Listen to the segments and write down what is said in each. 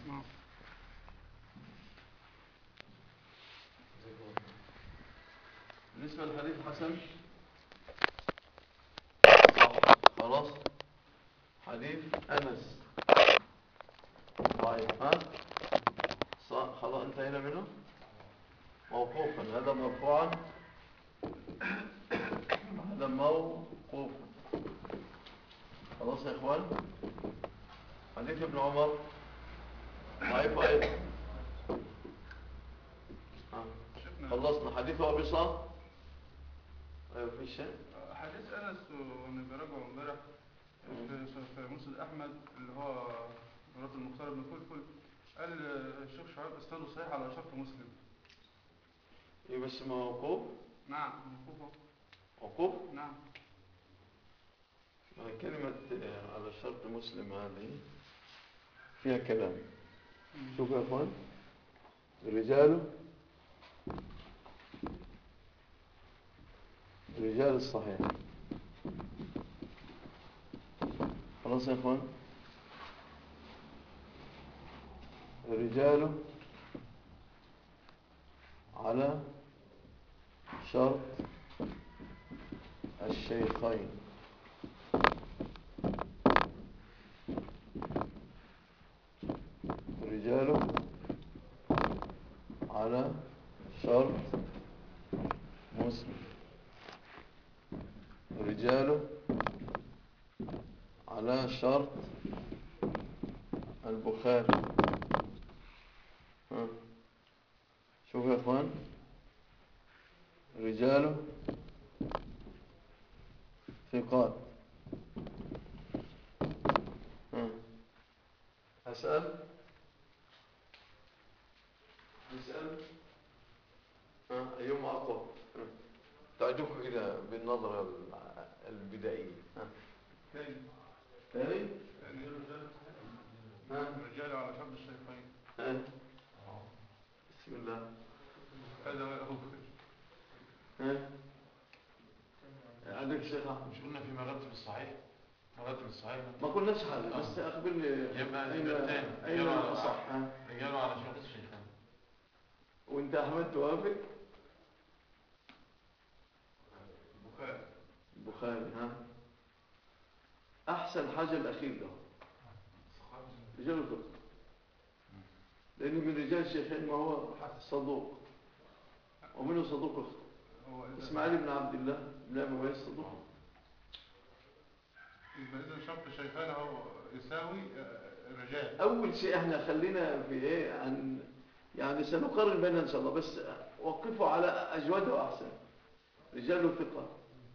نعم. بالنسبة للحديث حسن خلاص حديث أنس طيب ها صح خلاص انتهينا منه موقوفا هذا مرفوعا هذا موقوفا خلاص يا اخوان حديث ابن عمر ضعيف ايضا ها. شفنا خلصنا حديث ابي صالح ايوه في شيء حديث انس وانا براجعه امبارح في في مسند احمد اللي هو مرات المختار بن فلفل قال الشيخ شعيب اسناده صحيح على شرط مسلم ايه بس موقوف نعم موقوفه موقوف نعم كلمة آه، على شرط مسلم هذه فيها كلام شوف يا اخوان رجاله رجال الصحيح خلاص يا اخوان رجاله على شرط الشيخين رجاله على شرط مسلم رجاله على شرط البخاري ها. شوفوا يا اخوان رجاله ثقات ها. أسأل نسأل ها أيهما أقوى ها. تعجبكم كده بالنظرة ال- البدائية ها تاني ثاني يعني ها الرجال على شرط الشيخين ها بسم الله هذا هو ها عندك شيخ أحمد مش قلنا في مراتب الصحيح مراتب الصحيح ما قلناش حاجة بس أخبرني يبقى أين يبقى الثاني. أين يبقى على- الأصح ها رجاله على شرط الشيخين وأنت أحمد توافق البخاري البخاري ها أحسن حاجة الأخير ده رجال الفقه لأن من رجال الشيخين ما هو صدوق ومنه صدوق أخته هو إذا- إسماعيل بن عبد الله بن أبي ويس صدوق يبقى اذا شرط الشيخين هو يساوي آه، الرجال أول شيء إحنا خلينا في إيه عن يعني سنقارن بينها إن شاء الله بس وقفوا على أجودها وأحسن رجال ثقة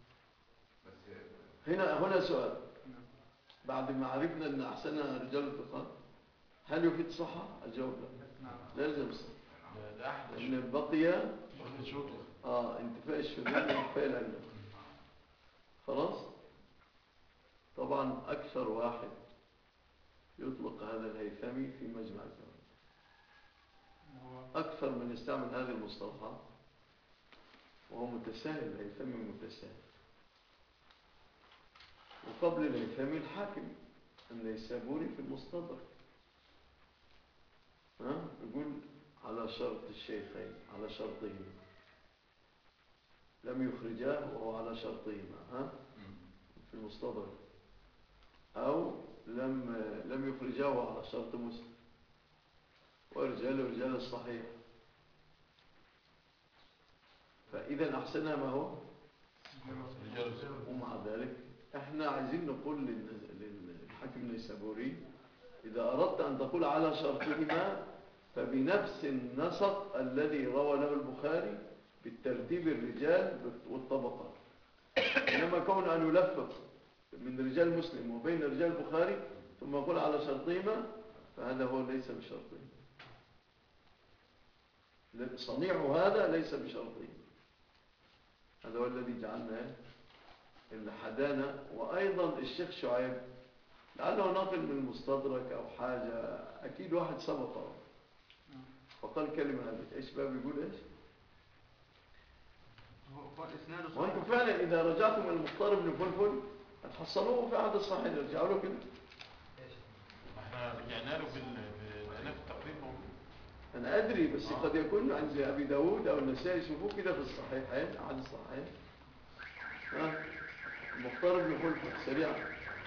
هنا هنا سؤال بعد ما عرفنا أن أحسنها رجال ثقة هل يفيد صحة؟ الجواب لا نعم لا يلزم صحة ده- ده احد لأن بقي شروط شروطه آه انتفاء الشذوذ وانتفاء العلة خلاص طبعا أكثر واحد يطلق هذا الهيثمي في مجمع الزمان هو أكثر من يستعمل هذه المصطلحات وهو متساهل الهيثمي متساهل وقبل الهيثمي الحاكم النيسابوري في المستدرك ها يقول على شرط الشيخين على شرطهما لم يخرجاه وهو على شرطهما ها في المستدرك أو لم لم يخرجاه وهو على شرط مسلم ورجال رجال الصحيح فإذا أحسنها ما هو رجاله ثقة. ومع ذلك احنا عايزين نقول لل- للحاكم النيسابوري إذا أردت أن تقول على شرطهما فبنفس النسق الذي روى له البخاري بالترتيب الرجال والطبقات إنما كون أن يلفق من رجال مسلم وبين رجال البخاري ثم يقول على شرطهما فهذا هو ليس بشرطهما صنيع هذا ليس بشرطهما هذا هو الذي جعلنا الحدانة وأيضا الشيخ شعيب لعله ناقل من المستدرك أو حاجة أكيد واحد سبقه فقال كلمة هذه إيش بقى بيقول إيش هو هو اسناده وأنتم صحيح فعلا إذا رجعتم إلى المختار بن فلفل هتحصلوه في أحد الصحيح ارجعوا له كده ما احنا رجعنا له في ال- في- لقيناه في أنا أدري بس قد يكون عند أبي داود أو النسائي شوفوه كده في الصحيحين أحد الصحيحين ها مختار بن خلفة سريعا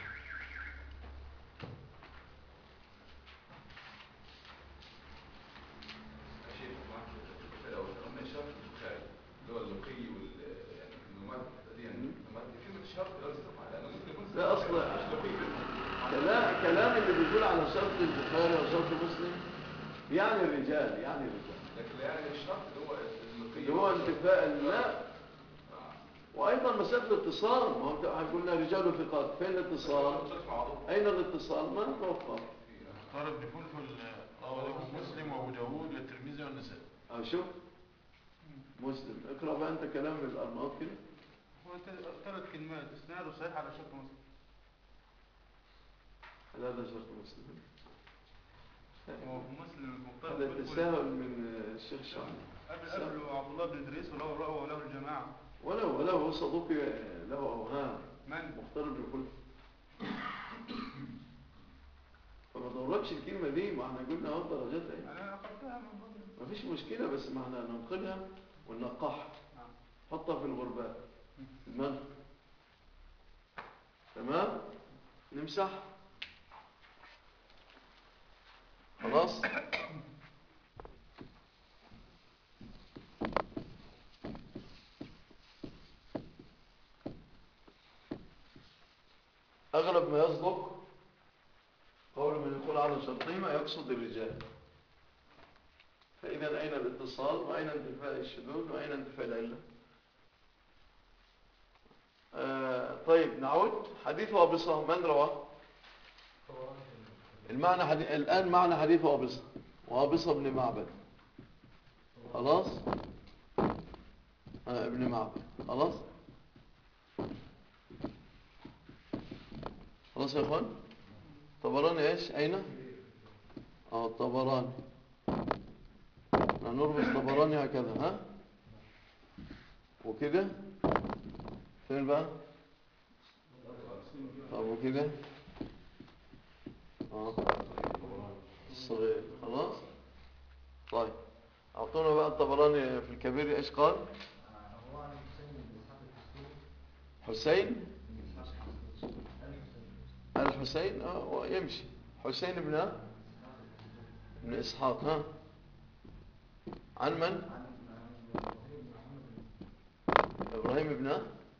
شيء لو قلنا شرط البخاري اللي هو اللقي وال يعني الممد دي يعني الممد كلمة شرط لازم تطلع لأنه ممكن يكون لا أصل مش لقي كلام كلام اللي بيقول على شرط البخاري وشرط مسلم يعني الرجال يعني الرجال لكن يعني الشرط اللي هو اللقي اللي هو انتفاء لا وأيضا مسألة الاتصال ما هو أنت قلنا رجال ثقات فين الاتصال؟ أين الاتصال؟ ما توفر اختار ابن فلفل روى له مسلم وابو داوود والترمذي والنسائي أو شوف مسلم اقرأ بقى أنت كلام الأرناط كده هو ت- ثلاث كلمات اسناده صحيح على شرط مسلم هل هذا شرط مسلم هو مسلم المختار هذا بن فلفل. تساهل من الشيخ شعبي قبل قبله عبد الله بن ادريس وله روى وله الجماعه ولو ولو صدوقي له أوهام من مختار بن خلف فما دوركش الكلمة دي ما احنا قلنا اهو درجات ايه انا اخذتها من بدري ما فيش مشكلة بس ما احنا ننقلها وننقحها نعم. حطها في الغربات المنخ تمام نمسح خلاص أغلب ما يصدق قول من يقول على شرطهما يقصد الرجال فإذا أين الاتصال وأين انتفاء الشذوذ وأين انتفاء العلة آه طيب نعود حديث وابصة من رواه المعنى حديث الآن معنى حديث وابصة وابصة بن معبد خلاص آه ابن معبد خلاص خلاص يا اخوان طبراني ايش اين اه طبراني نربط طبراني هكذا ها وكده فين بقى طب وكده اه الصغير خلاص طيب اعطونا بقى الطبراني في الكبير ايش قال حسين الحسين اه هو يمشي حسين بن بن اسحاق ها عن من ابراهيم بن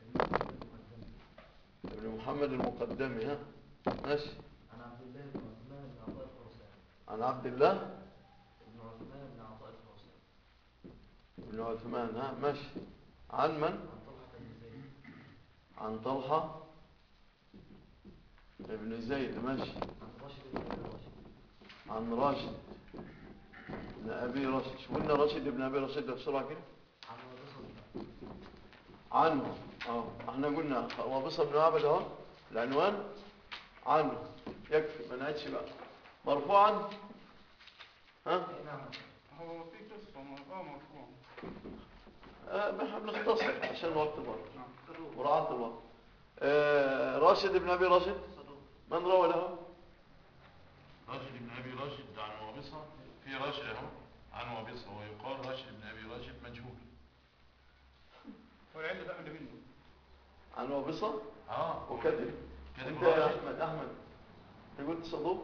ابن محمد المقدمي ها ماشي عن عبد الله بن عثمان بن عطاء الخراساني عن عبد الله بن عثمان بن عطاء الخراساني بن عثمان ها ماشي عن من عن طلحة عن طلحة ابن بن زيد زيد ماشي عن راشد عن راشد بن بن أبي راشد ابي راشد شو قلنا راشد بن ابي راشد ده بسرعه كده عن وابصة عنه اه احنا قلنا وابص بن عبد اهو العنوان عنه يكفي ما نعيدش بقى مرفوعا ها نعم هو في قصه م- اه مرفوع آه احنا بنختصر عشان الوقت برضه نعم مراعاة الوقت آه راشد بن ابي راشد من روى له راشد بن ابي راشد عن وابصه في راشد اهو عن وابصه ويقال راشد بن ابي راشد مجهول والعلة بقى اللي منه عن وابصة اه وكذب كذب انت يا راشد احمد احمد انت قلت صدوق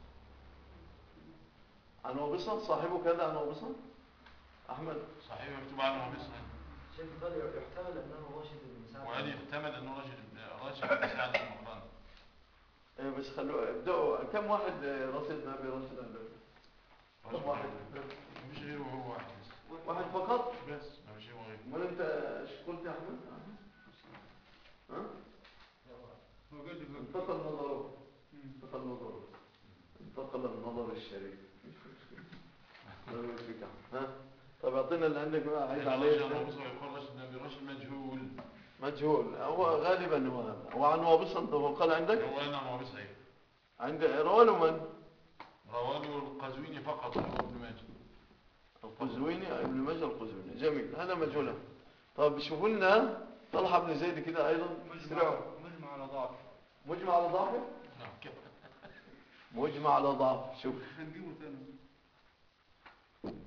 عن وابصة صاحبه كذا عن وابصة احمد صحيح مكتوب عنه وابصه شيخ قال يحتمل أنه راشد بن سعد وقال يحتمل انه راشد بن راشد بن سعد المقران إيه بس خلوا ابدأوا كم واحد آه، راشد بن ابي راشد عندك كم واحد مفيش غيره هو واحد بس واحد فقط بس مفيش هو غيره امال انت ايش قلت يا احمد ها هو قال لي انتقل نظره مم. انتقل نظره انتقل النظر الشريف الله يبارك فيك يا أحمد. ها طب اعطينا اللي عندك بقى عايز راشد عليه عن وابصه ويقال راشد بن ابي راشد مجهول مجهول هو غالبا هو هذا وعن وابصة انت هو قال عندك هو انا عن وابصه ايه عند رواه من رواه القزويني فقط هو ابن ماجه القزويني ابن ماجه القزويني جميل هذا مجهول طب شوفوا لنا طلحه بن زيد كده ايضا مجمع اسرعوا مجمع على ضعف مجمع على ضعفه نعم كده مجمع على ضعف شوف هنجيبه تاني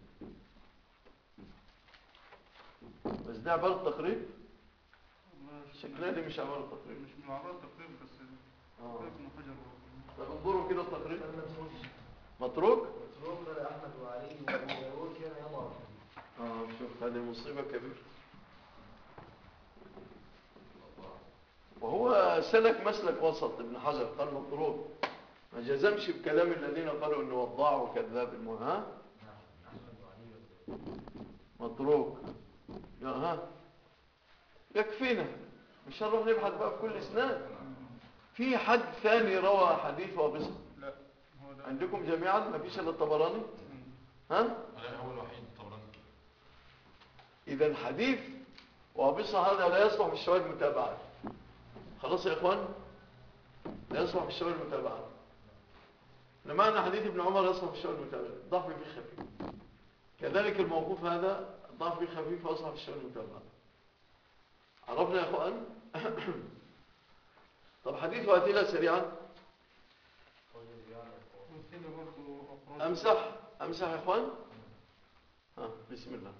بس ده عبارة تقريب والله شوف- شكلها دي مش عبارة تقريب مش من العبارة تقريبا بس اه تقريبا ابن حجر طب انظروا كده التقريب كان متروك متروك متروك قال احمد وعلي وابو داوود كان يضع اه شوف هذه مصيبة كبيرة وهو سلك مسلك وسط ابن حجر قال مطروق ما جزمش بكلام الذين قالوا انه وضاع وكذاب المهم ها احمد وعلي وابو داوود مطروق يا ها يكفينا مش هنروح نبحث بقى في كل اسناد في حد ثاني روى حديث وابصر لا هو ده عندكم جميعا ما فيش الا الطبراني مم. ها على هو الوحيد طبعا اذا الحديث وابصر هذا لا يصلح في الشواهد المتابعه خلاص يا اخوان لا يصلح في الشواهد المتابعه لمعنى حديث ابن عمر يصلح في الشواهد المتابعه ضعف فيه خفيف كذلك الموقوف هذا ضعف فيه خفيف ويصلح في الشواهد المتابعه عرفنا يا اخوان طب حديث واتيلا سريعا وكده برضه أخراج امسح امسح يا اخوان ها بسم الله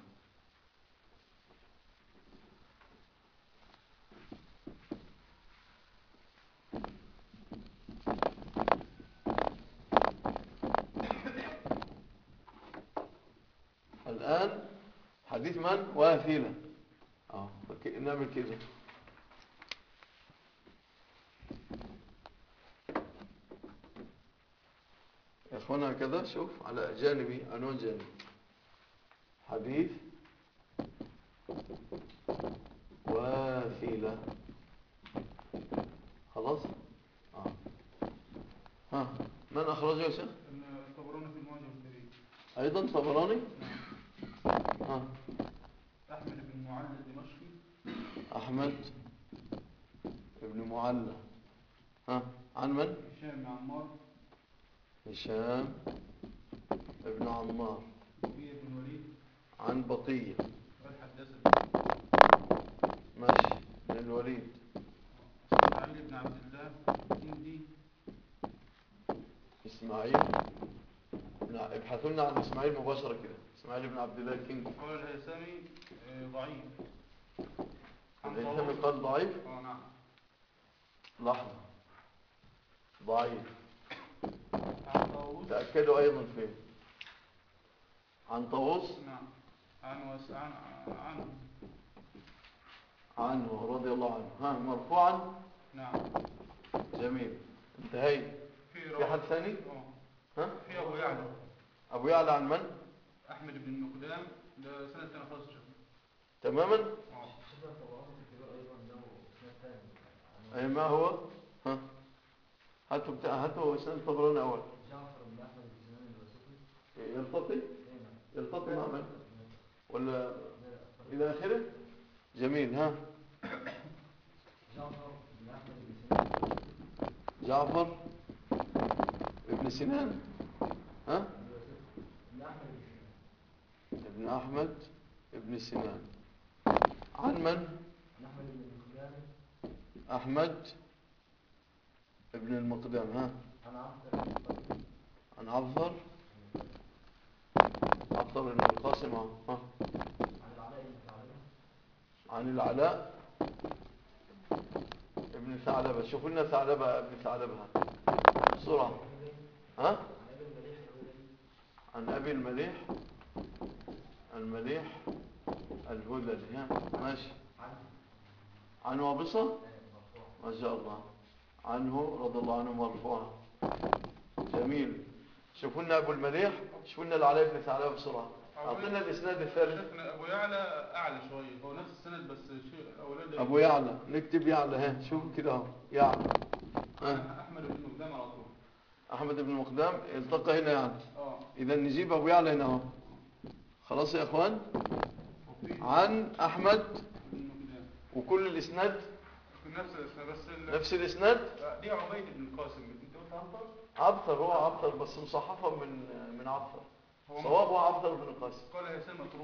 الآن حديث من؟ واثيلة اه فك- نعمل كده يا اخوانا هكذا شوف على جانبي عنوان جانبي حديث واثيلة خلاص آه. ها من أخرجه يا شيخ إن الطبراني في المعجم الكبير أيضا طبراني ها أحمد بن معل الدمشقي أحمد ابن معلى ها عن من هشام بن عمار هشام ابن عمار بقية بن وليد عن بقية قال حدثنا ماشي بن الوليد علي بن عبد الله الكندي إسماعيل بن- ابحثوا لنا عن إسماعيل مباشرة كده إسماعيل بن عبد الله الكندي قال الهيثمي آه، ضعيف عن الهيثمي طاووس- قال ضعيف اه نعم لحظة ضعيف عن طاووس تأكدوا أيضا فيه عن طاووس نعم عن وس... عن عن عنه رضي الله عنه ها مرفوعا نعم جميل انتهيت في في رواه- حد ثاني اه ها في ابو يعلى أبو يعلى عن من احمد بن مقدام ده سنه ثانيه خالص شوف تماما اه شفنا الطبقات الكبيرة ايضا له اسناد ثاني أي ما هو ها هاتوا بتاع هاتوا سنة الطبراني أول جعفر بن احمد بن سنان الوسطي يلتقي اينا يلتقي مع من ولا إلى آخره جميل ها جعفر بن احمد بن سنان جعفر ابن سنان ها الوسطي بن احمد بن سنان ابن أحمد ابن سنان عن من بن احمد بن مخدام أحمد ابن المقدام ها عن عبد بن القيم عن عبثر عبثر بن القاسم ها عن العلاء بن ثعلبة عن العلاء ابن ثعلبة شوفوا لنا ثعلبة ابن ثعلبة ها. بسرعة ها عن ابي المليح الهذلي عن أبي المليح المليح الهذلي ها ماشي عن عن وابصة مرفوع ما شاء الله عنه رضي الله عنه مرفوعا جميل شوفوا لنا أبو المليح شوفوا لنا العلاء بن ثعلبة بسرعة أعطينا الإسناد الثالث شيخنا ابو يعلى اعلى شويه هو نفس السند بس شيء اولاد أبو يعلى نكتب يعلى ها شوفوا كده اهو يعلى ها احمد بن مقدام على طول أحمد بن مقدام التقى هنا يعني اه إذا نجيب أبو يعلى هنا اهو خلاص يا إخوان وفي عن أحمد بن مقدام وكل الإسناد نفس الاسم بس ال... نفس الإسناد دي عبيد بن القاسم انت قلت عنتر عبثر هو عبثر بس مصحفا من من عبثر هو صواب هو عبثر بن القاسم قال هيثم متروك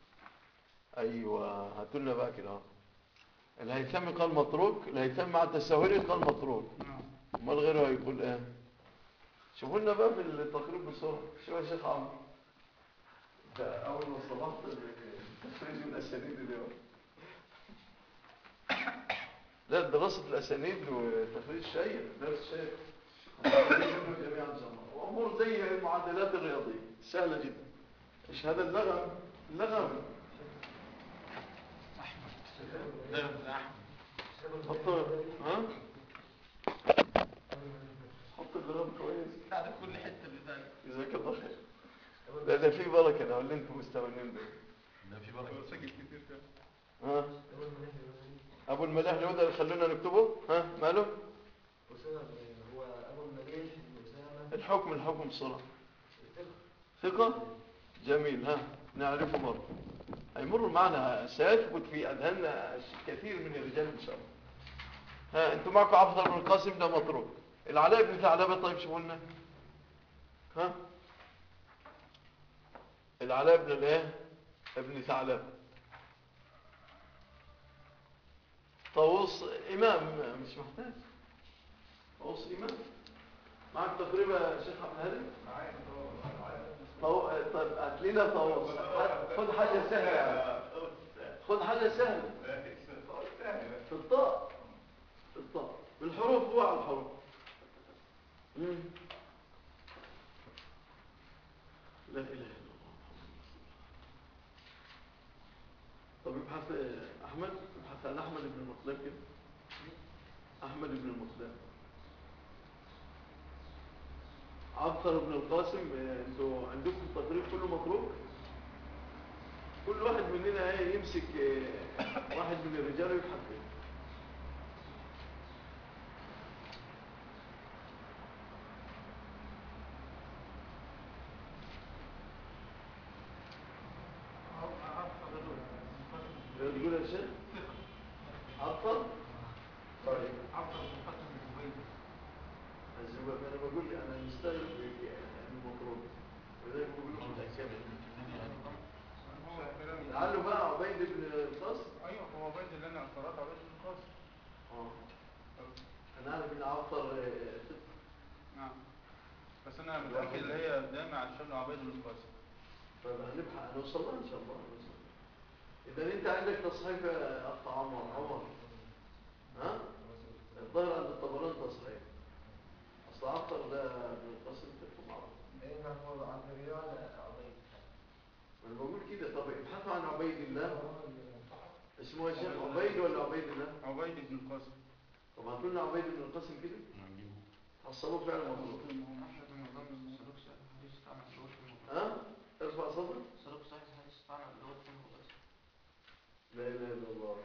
أيوة هاتوا لنا بقى كده اهو الهيثمي قال متروك الهيثمي مع التساهلي قال متروك نعم امال غيره هيقول ايه شوفوا لنا بقى في التقريب بسرعه شوف يا شيخ عمرو أول ما صبحت تخريج الأسانيد اليوم لا دراسة الأسانيد وتخريج شيء درس شيء هنستفيد منه جميعا إن شاء الله وأمور زي المعادلات الرياضية سهلة جدا إيش هذا اللغم اللغم ده ده احمد حط ها حط اللغم كويس بعد كل حته بذلك جزاك الله خير لا ده في بركة ده اللي انتم مستمرين به ده في بركه سجل كتير كده ها ابو الملاح اللي يقدر يخلونا نكتبه ها ماله أسامة هو أبو المليح أسامة الحكم الحكم بسرعة الثقة ثقة جميل ها نعرفه مرة هيمر معنا سيثبت في أذهاننا كثير من الرجال إن شاء الله ها أنتم معكم عبد بن القاسم ده مطروق العلاء بن ثعلبة طيب شو قلنا ها العلاء بن الايه ابن ثعلبة طاووس إمام مش محتاج طاووس إمام معك تقريبا يا شيخ عبد الهادي طو... طيب هات لنا طاووس خد حاجة سهلة يعني. خد حاجة سهلة في الطاء في الطاء بالحروف هو على الحروف مم. لا إله إلا الله طب ابحث آه، أحمد ابحث عن أحمد بن المطلب كده أحمد بن المطلب عبثر بن القاسم آه، انتوا عندكم التقريب كله مطروق كل واحد مننا ايه يمسك آه، واحد من الرجال ويبحث فيه تقول يا شيخ عبثر طيب الزباب انا بقول لي انا مستغرب المطروق ولذلك بقول لكم متاكد لعله بقى عبيد بن القاسم ايوه هو عبيد اللي انا قرات عبيد بن القاسم اه انا عارف ان عبثر آه، ثقة. نعم بس انا متاكد اللي هي قدامي على شكل عبيد بن القاسم طيب هنبحث هنوصل لها ان شاء الله هنوصل اذا انت عندك تصحيف يا اخ عمر عمر ها الظاهر عند الطبراني تصحيح اصل عبثر ده ابن القاسم ثقة معروف أين هو عن ريال عبيد انا بقول كده طب ابحثوا عن عبيد الله اسمه يا شيخ عبيد ولا عبيد الله عبيد بن القاسم طب هاتوا لنا عبيد بن القاسم كده حصلوه فعلا مطلوب ها ارفع صدرك لا اله الا الله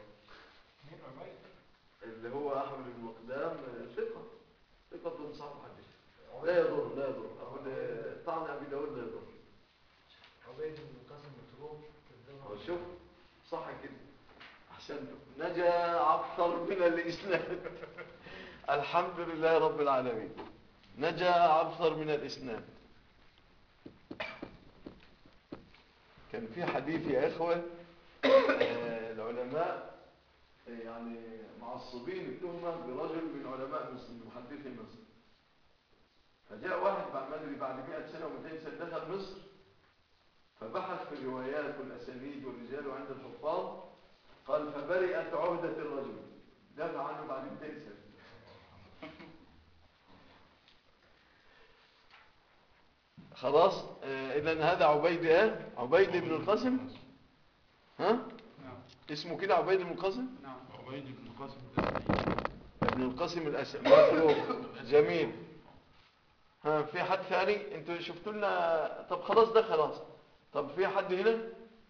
اللي هو احمد بن مقدام ثقه ثقه صاحب حديث لا يضر لا يضر أقول طعن ابي داود لا يضر عبيد بن القاسم متروك هو شوف صح كده احسنتم نجا عبثر من الاسناد الحمد لله رب العالمين نجا عبثر من الاسناد كان في حديث يا اخوه آه، العلماء آه، يعني معصبين التهمه برجل من علماء مصر من محدثي مصر فجاء واحد بعد ما ادري بعد 100 سنه و200 سنه دخل مصر فبحث في الروايات والأسانيد والرجال وعند الحفاظ قال فبرئت عهدة الرجل دافع عنه بعد 200 سنة خلاص آه إذا هذا عبيد إيه؟ عبيد بن القاسم ها؟ نعم اسمه كده عبيد بن القاسم؟ نعم عبيد بن القاسم الأسدي ابن القاسم الأسد مطروق جميل ها في حد ثاني انتوا شفتوا لنا طب خلاص ده خلاص طب في حد هنا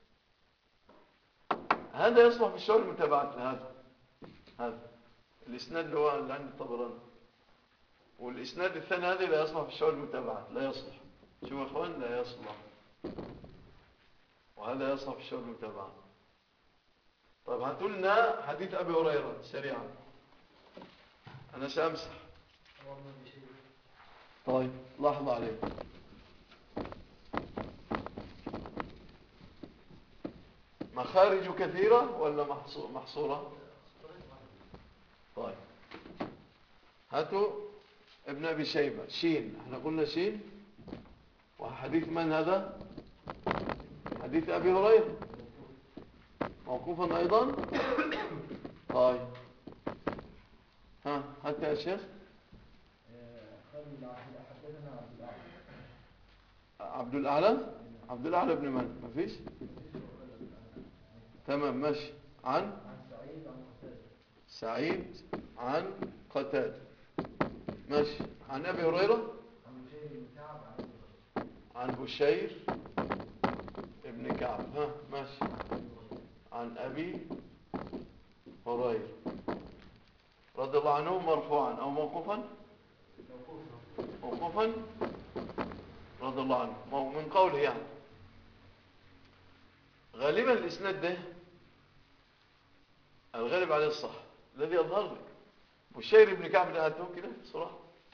هذا يصلح في الشغل المتابعات هذا هذا الاسناد اللي هو اللي عند الطبراني والاسناد الثاني هذا لا يصلح في الشغل المتابعات لا يصلح شوفوا يا اخوان لا يصلح وهذا يصلح في الشغل المتابعات طيب هاتوا لنا حديث ابي هريره سريعا انا سامسح عمر بن بشير طيب لحظة عليك مخارج كثيرة ولا محصو- محصورة طيب هاتوا ابن أبي شيبة شين احنا قلنا شين وحديث من هذا حديث أبي هريرة موقوفا أيضا طيب ها حتى يا شيخ قال حدثنا عبد الأعلى عبد الأعلى عبد الأعلى بن من مفيش تمام ماشي عن عن سعيد عن قتادة سعيد عن قتادة ماشي عن أبي هريرة عن بشير بن كعب عن أبي هريرة عن بشير ابن كعب ها ماشي عن أبي هريرة رضي الله عنه مرفوعا أو موقوفا موقوفا رضي الله عنه مو- من قوله يعني غالبا الإسناد ده الغالب عليه الصح الذي يظهر لك بشير بن كعب ده هاتوه كده بصراحة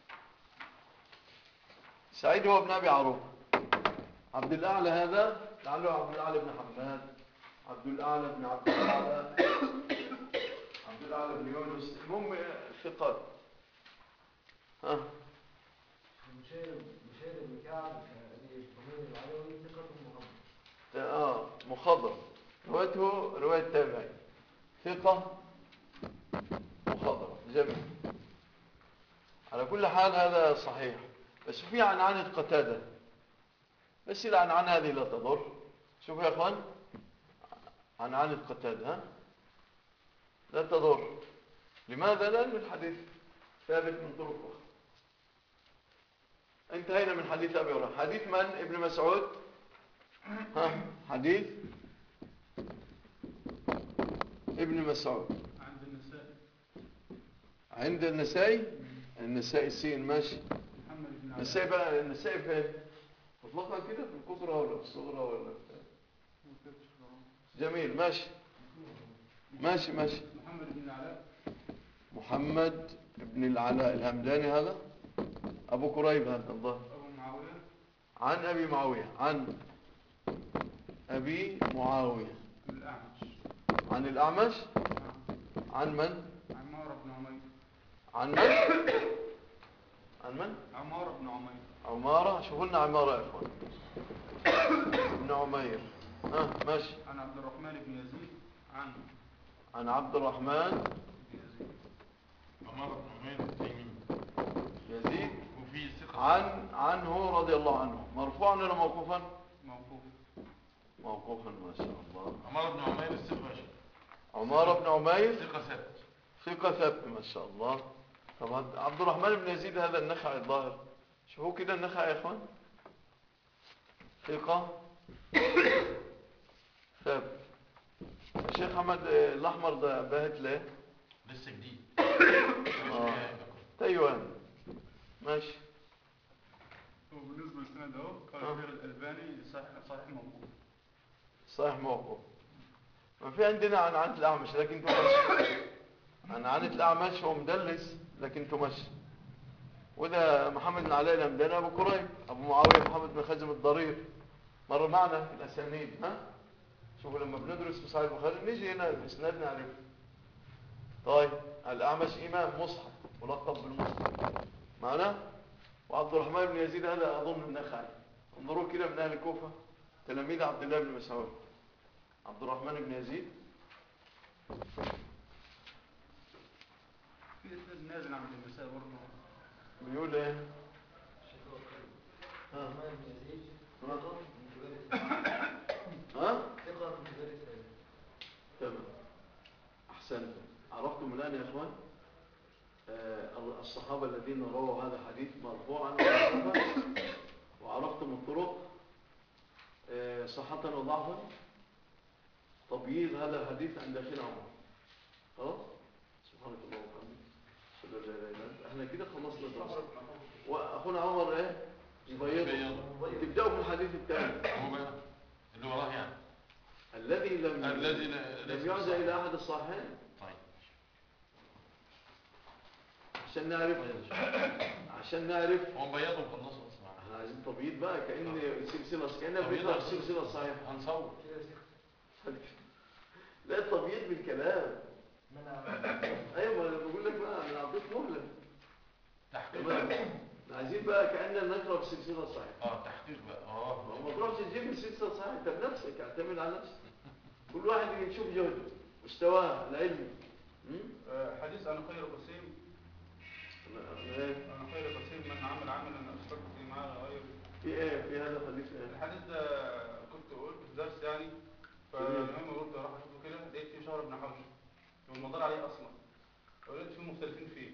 سعيد هو ابن أبي عروبة عبد الأعلى هذا لعله عبد الأعلى بن حماد عبد الأعلى بن عبد الأعلى عبد الأعلى بن يونس المهم ثقات ها بشير بشير بن كعب أبي الضمير العلوي ثقة مهمة اه مخضر روايته رواية تابعي ثقة مخضرة جميل على كل حال هذا صحيح بس في عنعنة قتادة بس العنعنة هذه لا تضر شوفوا يا اخوان عنعنة قتادة ها لا تضر لماذا لأن الحديث ثابت من طرق أخرى انتهينا من حديث أبي هريرة حديث من ابن مسعود ها حديث ابن مسعود عند النساء عند النسائي النسائي السين ماشي محمد بن علاء النسائي بقى النسائي فين مطلقا كده في الكبرى ولا في الصغرى ولا في جميل ماشي ماشي ماشي محمد بن علاء محمد بن العلاء الهمداني هذا ابو كريب هذا الظاهر ابو معاويه عن ابي معاويه عن ابي معاويه الاعمش عن الاعمش نعم. عن من عمار بن عمير عن من عن من عمار بن عمير عمارة شوفوا لنا عمارة يا اخوان ابن عمير ها ماشي عن عبد الرحمن بن يزيد عن عن عبد الرحمن بن يزيد عمر بن عمير التيمي يزيد وفي ثقة عن عنه رضي الله عنه مرفوعا ولا موقوفا موقوف موقوفا ما شاء الله عمر بن عمير الثقة يا شيخ. عمارة بن عمير ثقة ثابت ثقة ثبت ما شاء الله طبعا عبد الرحمن بن يزيد هذا النخعي الظاهر شوفوا كده النخعي يا اخوان ثقة ثبت الشيخ حمد آه، الاحمر ده باهت ليه لسه جديد آه. تايوان ماشي وبالنسبه للسند اهو قال آه. فيه الالباني صحيح صحيح موقوف صحيح موقوف ما في عندنا عن عنة الأعمش لكن تمشي عن عنة الأعمش هو مدلس لكن تمشي وده محمد بن علاء الهمداني أبو كريب أبو معاوية محمد بن خزم الضرير مر معنا في الأسانيد ها شوفوا لما بندرس في صحيح البخاري نيجي هنا الإسناد نعرف طيب الأعمش إمام مصحف ملقب بالمصحف معنا وعبد الرحمن بن يزيد هذا أظن النخعي انظروا كده من أهل الكوفة تلاميذ عبد الله بن مسعود عبد الرحمن بن يزيد في اسناد نازل عند النساء برضه بيقول ايه ها عثمان بن يزيد ها؟ ثقة من كبار التابعين. ها ثقة من كبار التابعين. تمام احسنت عرفتم الان يا اخوان آه الصحابه الذين رووا هذا الحديث مرفوعا وموقوفا وعرفتم الطرق آه صحة وضعفا تبييض هذا الحديث عند اخينا عمر خلاص سبحانك اللهم وبحمدك اشهد ان لا اله الا انت احنا كده خلصنا الدرس واخونا عمر ايه يبيضه بيض. تبداوا في الحديث الثاني هو بقى اللي وراه يعني الذي لم الذي لا- ليس لم يعزى بصحيح. الى احد الصحيحين طيب عشان نعرف عشان نعرف هو مبيضه وخلصه اصلا احنا عايزين تبييض بقى كأن سلسلة كأننا تبييض بنقرأ عشان- السلسلة الصحيحة هنصور كده ثقة. لا التبييض بالكلام منع ايوه ما انا بقول لك بقى انا اعطيك مهلة تحقيق تمام احنا عايزين بقى كأننا نقرأ السلسلة الصحيحة اه تحقيق بقى اه ما تروحش تجيب السلسله صحيح انت بنفسك اعتمد على نفسك كل واحد يشوف جهده مستواه العلمي م? آه، حديث أنا خير قسيم أنا- أنا إيه؟ أنا خير قسيم من عمل عملا أشركت فيه معاه غير في ايه في هذا الحديث ايه الحديث ده كنت قلت في درس يعني فالمهم قلت راح اشوفه كده لقيت فيه شهر بن حوشب والمدار عليه اصلا ولقيت فيه مختلفين فيه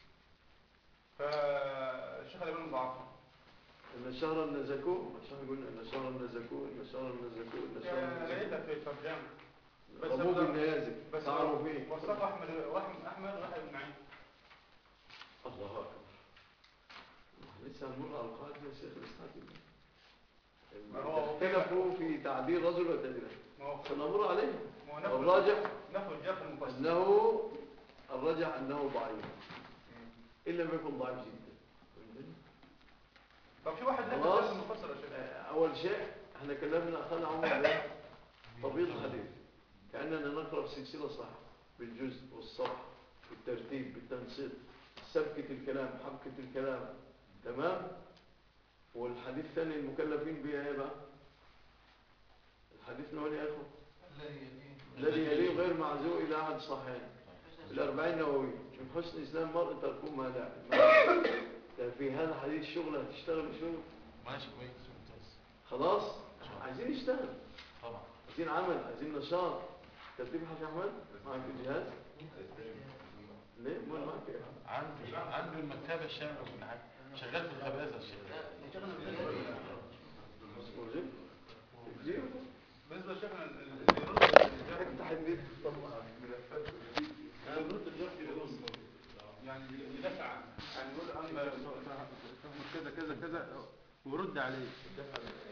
فالشيخ الامام ضعفه ان شهر النزكو مش احنا قلنا ان شهر النزكو ان شهر النزكو ان شهر يعني النزكو لقيتها في الترجمه بس ربوب أبدأ- النيازك بس تعرف فيه وصف احمد واحمد احمد واحد بن معين الله اكبر لسه هنمر على القواعد يا شيخ الاسحاق ما هو- اختلفوا في تعديل رجل وتدريس ما هو سنمر عليه ما هو نفى الراجح نفى الجاف المفصل انه الراجح انه ضعيف ان لم يكن ضعيف جدا فهمتني؟ طب في واحد نفى خلاص. الجاف المفصل يا شيخ آه، اول شيء احنا كلمنا اخذنا عمر ده طبيب الحديث كاننا نقرا سلسله صح بالجزء والصح بالترتيب بالتنسيق سبكه الكلام حبكه الكلام تمام والحديث الثاني المكلفين به ايه بقى الحديث نقول يا اخوه الذي يليه غير معزو الى احد الصحيحين الأربعين نووي من حسن إسلام المرء تركون ما لا ما- ده في هذا الحديث شغل هتشتغل شغل ماشي كويس ممتاز خلاص عايزين نشتغل طبعا عايزين عمل عايزين نشاط ترتيب حاج أحمد معك الجهاز ليه ما معك إيه؟ عنده عنده المكتبه الشامله وكل حاجه شغال في الخبازه الشيخ موجود جيب بالنسبه لشيخنا ال- ال- اللي يرد الجاف افتح النت طبعا ملفات انا برد الجاف يرد يعني يدافع عنه يعني يقول انا فاهم كذا كذا كذا ورد عليه